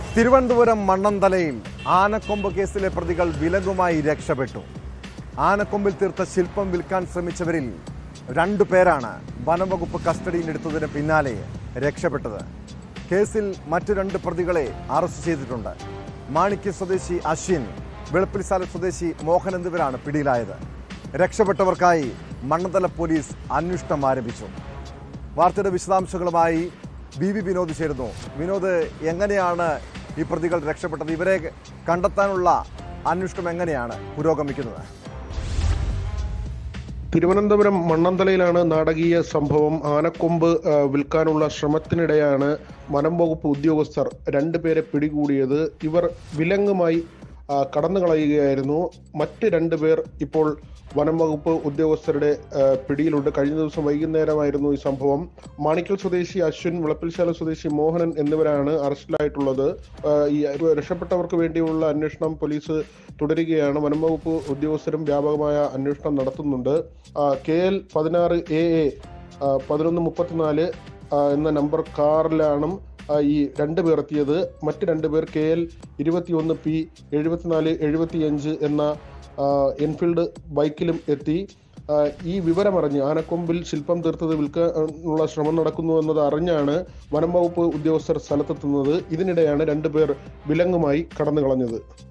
തിരുവനന്തപുരം മണ്ണന്തലയിൽ ആനക്കൊമ്പ് കേസിലെ പ്രതികൾ വിലങ്ങുമായി രക്ഷപ്പെട്ടു ആനക്കൊമ്പിൽ തീർത്ത ശില്പം വിൽക്കാൻ ശ്രമിച്ചവരിൽ രണ്ടു പേരാണ് വനംവകുപ്പ് കസ്റ്റഡിയിലെടുത്തതിന് പിന്നാലെ രക്ഷപ്പെട്ടത് കേസിൽ മറ്റു രണ്ട് പ്രതികളെ അറസ്റ്റ് ചെയ്തിട്ടുണ്ട് മാണിക്യ സ്വദേശി അശ്വിൻ വെളുപ്പിൽസാല സ്വദേശി മോഹൻ എന്നിവരാണ് പിടിയിലായത് രക്ഷപ്പെട്ടവർക്കായി മണ്ണന്തല പോലീസ് അന്വേഷണം ആരംഭിച്ചു വാർത്തയുടെ വിശദാംശങ്ങളുമായി ബി വി വിനോദ് ചേരുന്നു വിനോദ് എങ്ങനെയാണ് ഈ പ്രതികൾ രക്ഷപ്പെട്ടത് ഇവരെ കണ്ടെത്താനുള്ള അന്വേഷണം എങ്ങനെയാണ് പുരോഗമിക്കുന്നത് തിരുവനന്തപുരം മണ്ണന്തലയിലാണ് നാടകീയ സംഭവം ആനക്കൊമ്പ് ആ, വിൽക്കാനുള്ള ശ്രമത്തിനിടെയാണ് വനം വകുപ്പ് ഉദ്യോഗസ്ഥർ രണ്ടുപേരെ പിടികൂടിയത് ഇവർ വിലങ്ങുമായി ആ, കടന്നു കളയുകയായിരുന്നു മറ്റ് രണ്ടുപേർ ഇപ്പോൾ വനം വകുപ്പ് ഉദ്യോഗസ്ഥരുടെ ആ, പിടിയിലുണ്ട് കഴിഞ്ഞ ദിവസം വൈകുന്നേരമായിരുന്നു ഈ സംഭവം മാണിക്കൽ സ്വദേശി അശ്വിൻ വിളപ്പിൽശാല സ്വദേശി മോഹനൻ എന്നിവരാണ് അറസ്റ്റിലായിട്ടുള്ളത് ആ, ഈ രക്ഷപ്പെട്ടവർക്ക് വേണ്ടിയുള്ള അന്വേഷണം പോലീസ് തുടരുകയാണ് വനം വകുപ്പ് ഉദ്യോഗസ്ഥരും വ്യാപകമായ അന്വേഷണം നടത്തുന്നുണ്ട് ആ, കെ എൽ പതിനാറ് എ എ പതിനൊന്ന് മുപ്പത്തിനാല് ആ, എന്ന നമ്പർ കാറിലാണ് ആ, ഈ രണ്ട് പേർ എത്തിയത് മറ്റ് രണ്ട് പേർ കെ എൽ ഇരുപത്തിയൊന്ന് പി എഴുപത്തിനാല് എഴുപത്തിയഞ്ച് എന്ന ആ, എൻഫീൽഡ് ബൈക്കിലും എത്തി ആ, ഈ വിവരമറിഞ്ഞ് ആനക്കൊമ്പിൽ ശില്പം തീർത്തത് വിൽക്കാനുള്ള ശ്രമം നടക്കുന്നു എന്നത് അറിഞ്ഞാണ് വനം വകുപ്പ് ഉദ്യോഗസ്ഥർ സ്ഥലത്തെത്തുന്നത് ഇതിനിടെയാണ് രണ്ടുപേർ വിലങ്ങുമായി കടന്നു കളഞ്ഞത്